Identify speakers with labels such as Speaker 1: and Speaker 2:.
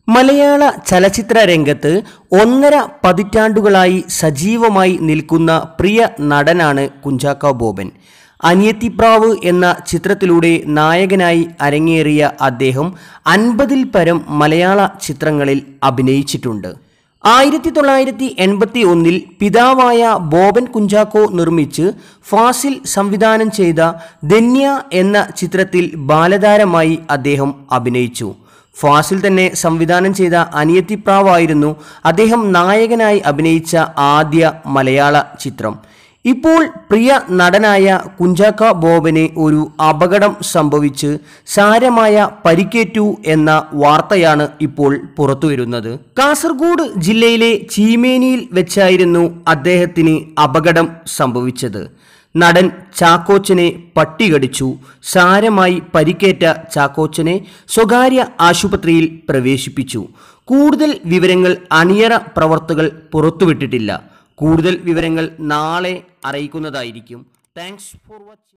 Speaker 1: മലയാള ചലച്ചിത്ര രംഗത്ത് ഒന്നര പതിറ്റാണ്ടുകളായി സജീവമായി നിൽക്കുന്ന പ്രിയ നടനാണ് കുഞ്ചാക്കോ ബോബൻ അനിയത്തിപ്രാവ് എന്ന ചിത്രത്തിലൂടെ നായകനായി അരങ്ങേറിയ അദ്ദേഹം അൻപതിൽ പരം മലയാള ചിത്രങ്ങളിൽ അഭിനയിച്ചിട്ടുണ്ട് ആയിരത്തി തൊള്ളായിരത്തി എൺപത്തി ഒന്നിൽ പിതാവായ ബോബൻ കുഞ്ചാക്കോ നിർമ്മിച്ച് ഫാസിൽ സംവിധാനം ചെയ്ത ധന്യ എന്ന ചിത്രത്തിൽ ബാലതാരമായി അദ്ദേഹം അഭിനയിച്ചു ഫാസിൽ തന്നെ സംവിധാനം ചെയ്ത അനിയത്തിപ്രാവായിരുന്നു അദ്ദേഹം നായകനായി അഭിനയിച്ച ആദ്യ മലയാള ചിത്രം ഇപ്പോൾ പ്രിയ നടനായ കുഞ്ചാക്ക ബോബന് ഒരു അപകടം സംഭവിച്ച് സാരമായ പരിക്കേറ്റു എന്ന വാർത്തയാണ് ഇപ്പോൾ പുറത്തുവരുന്നത് കാസർഗോഡ് ജില്ലയിലെ ചീമേനിയിൽ വെച്ചായിരുന്നു അദ്ദേഹത്തിന് അപകടം സംഭവിച്ചത് നടൻ ചാക്കോച്ചനെ പട്ടികടിച്ചു സാരമായി പരിക്കേറ്റ ചാക്കോച്ചനെ സ്വകാര്യ ആശുപത്രിയിൽ പ്രവേശിപ്പിച്ചു കൂടുതൽ വിവരങ്ങൾ അണിയറ പ്രവർത്തകർ പുറത്തുവിട്ടിട്ടില്ല കൂടുതൽ വിവരങ്ങൾ നാളെ അറിയിക്കുന്നതായിരിക്കും താങ്ക്സ് ഫോർ വാച്ചിങ്